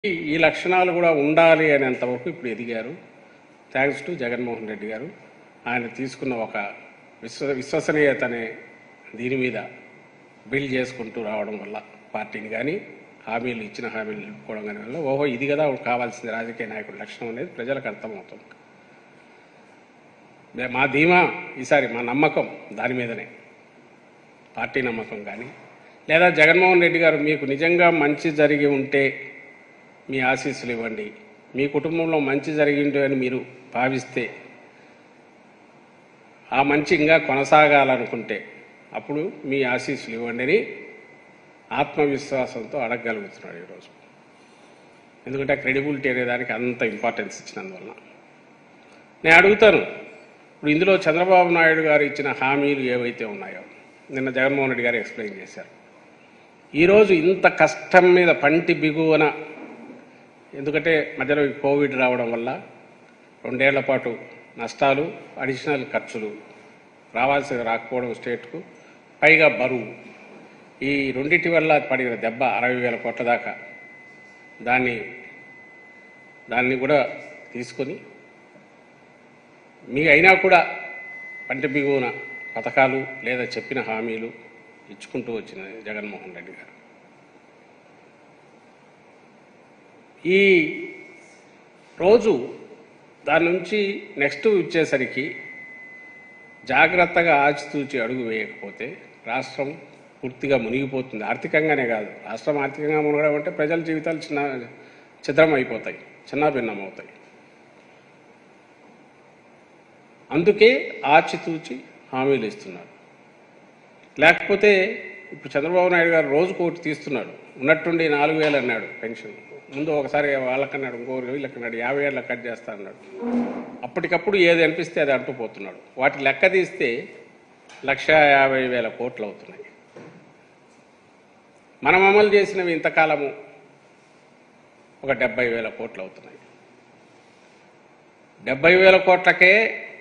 ఈ- ఈ లక్షణాలు కూడా ఉండాలి అనేంతవరకు ఇప్పుడు ఎదిగారు థ్యాంక్స్ టు జగన్మోహన్ రెడ్డి గారు ఆయన తీసుకున్న ఒక విశ్వ విశ్వసనీయత అనే దీని మీద బిల్డ్ చేసుకుంటూ రావడం వల్ల పార్టీని కానీ హామీలు ఇచ్చిన హామీలు నిలుపుకోవడం కానీ వల్ల ఓహో ఇది కదా కావాల్సింది రాజకీయ నాయకుడి లక్షణం అనేది ప్రజలకు అర్థమవుతుంది మే- మా ధీమా ఈసారి మా నమ్మకం దాని మీదనే పార్టీ నమ్మకం కానీ లేదా జగన్మోహన్ రెడ్డి గారు మీకు నిజంగా మంచి జరిగి ఉంటే మీ ఆశీస్సులు ఇవ్వండి మీ కుటుంబంలో మంచి జరిగింది అని మీరు భావిస్తే ఆ మంచి ఇంకా కొనసాగాలనుకుంటే అప్పుడు మీ ఆశీస్సులు ఇవ్వండి అని ఆత్మవిశ్వాసంతో అడగగలుగుతున్నాడు ఈరోజు ఎందుకంటే క్రెడిబిలిటీ అనే దానికి అంత ఇంపార్టెన్స్ ఇచ్చినందువలన నేను అడుగుతాను ఇప్పుడు ఇందులో చంద్రబాబు నాయుడు గారు ఇచ్చిన హామీలు ఏవైతే ఉన్నాయో నిన్న జగన్మోహన్ రెడ్డి గారు ఎక్స్ప్లెయిన్ చేశారు ఈరోజు ఇంత కష్టం మీద పంటి బిగువన ఎందుకంటే మధ్యలో ఈ కోవిడ్ రావడం వల్ల రెండేళ్ల పాటు నష్టాలు అడిషనల్ ఖర్చులు రావాల్సి రాకపోవడం స్టేట్కు పైగా బరువు ఈ రెండింటి వల్ల పడిన దెబ్బ అరవై వేల కోట్ల దాకా దాన్ని దాన్ని కూడా తీసుకొని మీ అయినా కూడా పంట బిగువన పథకాలు లేదా చెప్పిన హామీలు ఇచ్చుకుంటూ వచ్చిన జగన్మోహన్ రెడ్డి గారు ఈ రోజు దాని నుంచి నెక్స్ట్ వచ్చేసరికి జాగ్రత్తగా ఆచితూచి అడుగు వేయకపోతే రాష్ట్రం పూర్తిగా మునిగిపోతుంది ఆర్థికంగానే కాదు రాష్ట్రం ఆర్థికంగా మునగడం అంటే ప్రజల జీవితాలు చిన్న చిద్రం అయిపోతాయి చిన్నాభిన్నం అవుతాయి అందుకే ఆచితూచి హామీలు ఇస్తున్నారు లేకపోతే ఇప్పుడు చంద్రబాబు నాయుడు గారు రోజుకు ఒకటి తీస్తున్నాడు ఉన్నట్టుండి నాలుగు వేలు అన్నాడు పెన్షన్ ముందు ఒకసారి వాళ్ళకన్నాడు ఇంకొకరు వీళ్ళకన్నాడు యాభై ఏళ్ళకి కట్ చేస్తా అన్నాడు అప్పటికప్పుడు ఏది అనిపిస్తే అది అంటూ పోతున్నాడు వాటి లెక్క తీస్తే లక్ష యాభై వేల కోట్లు అవుతున్నాయి మనం అమలు చేసినవి ఇంతకాలము ఒక డెబ్బై వేల కోట్లు అవుతున్నాయి డెబ్బై వేల కోట్లకే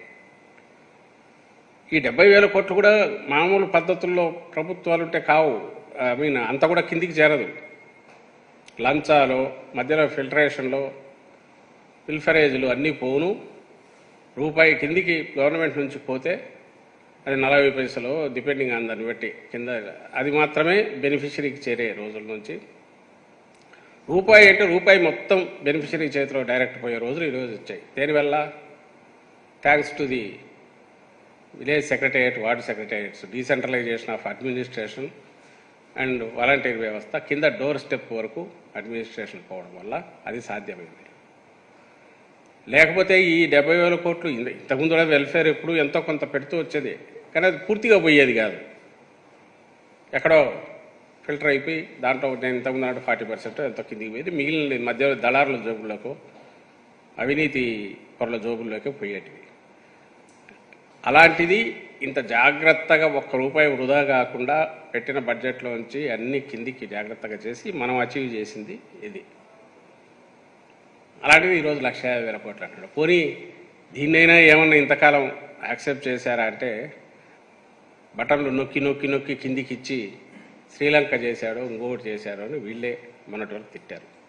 ఈ డెబ్బై వేల కోట్లు కూడా మామూలు పద్ధతుల్లో ప్రభుత్వాలు ఉంటే కావు ఐ మీన్ అంత కూడా కిందికి చేరదు లంచాలు మధ్యలో ఫిల్టరేషన్లో ఫిల్ఫరేజ్లు అన్నీ పోను రూపాయి కిందికి గవర్నమెంట్ నుంచి పోతే అది నలభై పైసలు డిపెండింగ్ ఆన్ దాన్ని బట్టి కింద అది మాత్రమే బెనిఫిషరీకి చేరే రోజుల నుంచి రూపాయి అంటే రూపాయి మొత్తం బెనిఫిషరీ చేతిలో డైరెక్ట్ పోయే రోజులు ఈరోజు వచ్చాయి దేనివల్ల thanks to the village secretariat ward secretariats decentralization of administration and volunteer వ్యవస్థ కింద డోర్ స్టెప్ వరకు అడ్మినిస్ట్రేషన్ పోవడం వల్ల అది సాధ్యమైంది లేకపోతే ఈ డెబ్బై వేల కోట్లు ఇంత- ఇంతకుముందు కూడా వెల్ఫేర్ ఎప్పుడు ఎంతో కొంత పెడుతూ వచ్చేది కానీ అది పూర్తిగా పోయేది కాదు ఎక్కడో ఫిల్టర్ అయిపోయి దాంట్లో నేను ఇంతకుముందు అంటే ఫార్టీ పర్సెంట్ ఎంతో కిందికి పోయేది మిగిలిన మధ్య దళారుల జోబులకు అవినీతి పరుల జోబుల్లోకి పోయేటివి అలాంటిది ఇంత జాగ్రత్తగా ఒక్క రూపాయి వృధా కాకుండా పెట్టిన బడ్జెట్లోంచి అన్ని కిందికి జాగ్రత్తగా చేసి మనం అచీవ్ చేసింది ఇది అలాంటిది ఈరోజు లక్ష యాభై వేల కోట్లు అంటాడు పోనీ దీన్నైనా ఏమన్నా ఇంతకాలం యాక్సెప్ట్ చేశారా అంటే బటన్లు నొక్కి నొక్కి నొక్కి కిందికి ఇచ్చి శ్రీలంక చేశాడు ఇంకొకటి చేశాడు అని వీళ్ళే మొన్నటి వరకు తిట్టారు